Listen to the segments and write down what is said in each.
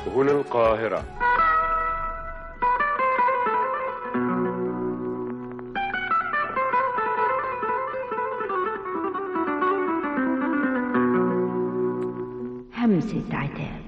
هنا القاهرة همسة عتاب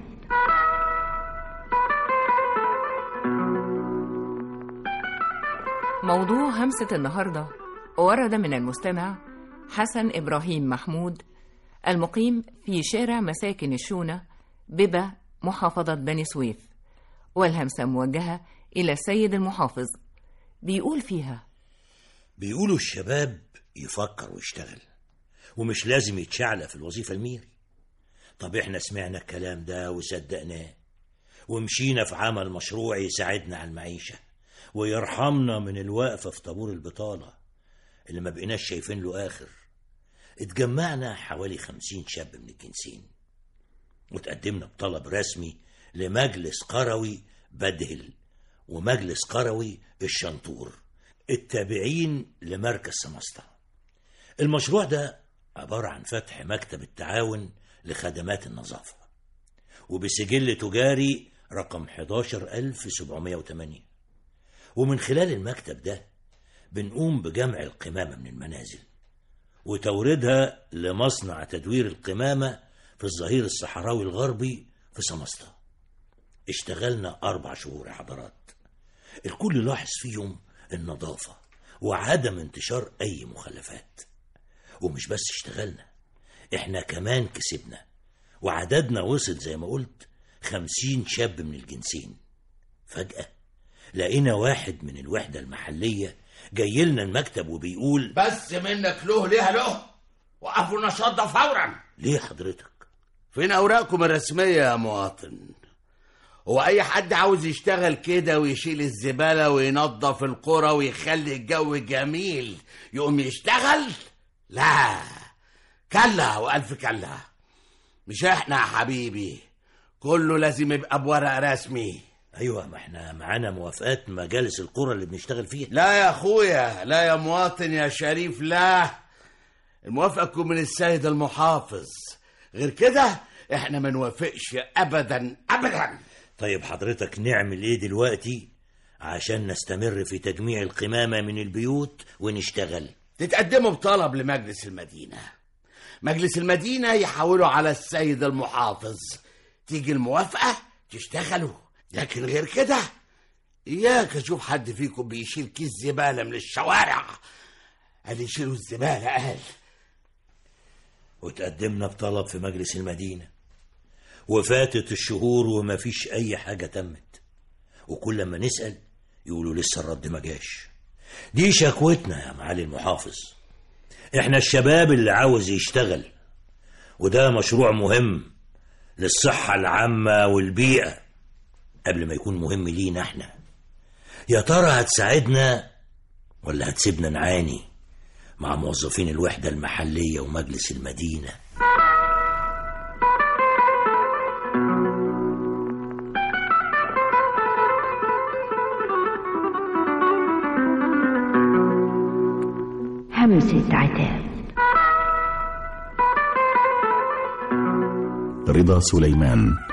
موضوع همسة النهاردة ورد من المستمع حسن إبراهيم محمود المقيم في شارع مساكن الشونة ببا محافظة بني سويف والهمسة موجهة إلى السيد المحافظ بيقول فيها بيقولوا الشباب يفكر ويشتغل ومش لازم يتشعلق في الوظيفة الميري طب احنا سمعنا الكلام ده وصدقناه ومشينا في عمل مشروع يساعدنا على المعيشة ويرحمنا من الوقفة في طابور البطالة اللي ما بقيناش شايفين له آخر اتجمعنا حوالي خمسين شاب من الجنسين وتقدمنا بطلب رسمي لمجلس قروي بدهل ومجلس قروي الشنطور التابعين لمركز سمسطة المشروع ده عبارة عن فتح مكتب التعاون لخدمات النظافة وبسجل تجاري رقم 11708 ومن خلال المكتب ده بنقوم بجمع القمامة من المنازل وتوريدها لمصنع تدوير القمامة في الظهير الصحراوي الغربي في سمسطة اشتغلنا أربع شهور يا حضرات الكل لاحظ فيهم النظافة وعدم انتشار أي مخلفات ومش بس اشتغلنا احنا كمان كسبنا وعددنا وصل زي ما قلت خمسين شاب من الجنسين فجأة لقينا واحد من الوحدة المحلية جاي لنا المكتب وبيقول بس منك له ليها له وقفوا النشاط ده فورا ليه حضرتك فين اوراقكم الرسميه يا مواطن هو اي حد عاوز يشتغل كده ويشيل الزباله وينظف القرى ويخلي الجو جميل يقوم يشتغل لا كلا والف كلا مش احنا يا حبيبي كله لازم يبقى بورق رسمي ايوه ما احنا معانا موافقات مجالس القرى اللي بنشتغل فيها لا يا اخويا لا يا مواطن يا شريف لا الموافقة تكون من السيد المحافظ غير كده احنا ما نوافقش ابدا ابدا طيب حضرتك نعمل ايه دلوقتي عشان نستمر في تجميع القمامة من البيوت ونشتغل تتقدموا بطلب لمجلس المدينة مجلس المدينة يحولوا على السيد المحافظ تيجي الموافقة تشتغلوا لكن غير كده إياك أشوف حد فيكم بيشيل كيس زبالة من الشوارع قال يشيلوا الزبالة قال وتقدمنا بطلب في مجلس المدينة وفاتت الشهور وما فيش أي حاجة تمت وكل ما نسأل يقولوا لسه الرد ما جاش دي شكوتنا يا معالي المحافظ احنا الشباب اللي عاوز يشتغل وده مشروع مهم للصحة العامة والبيئة قبل ما يكون مهم لينا احنا يا ترى هتساعدنا ولا هتسيبنا نعاني مع موظفين الوحدة المحلية ومجلس المدينة همسة عتاب رضا سليمان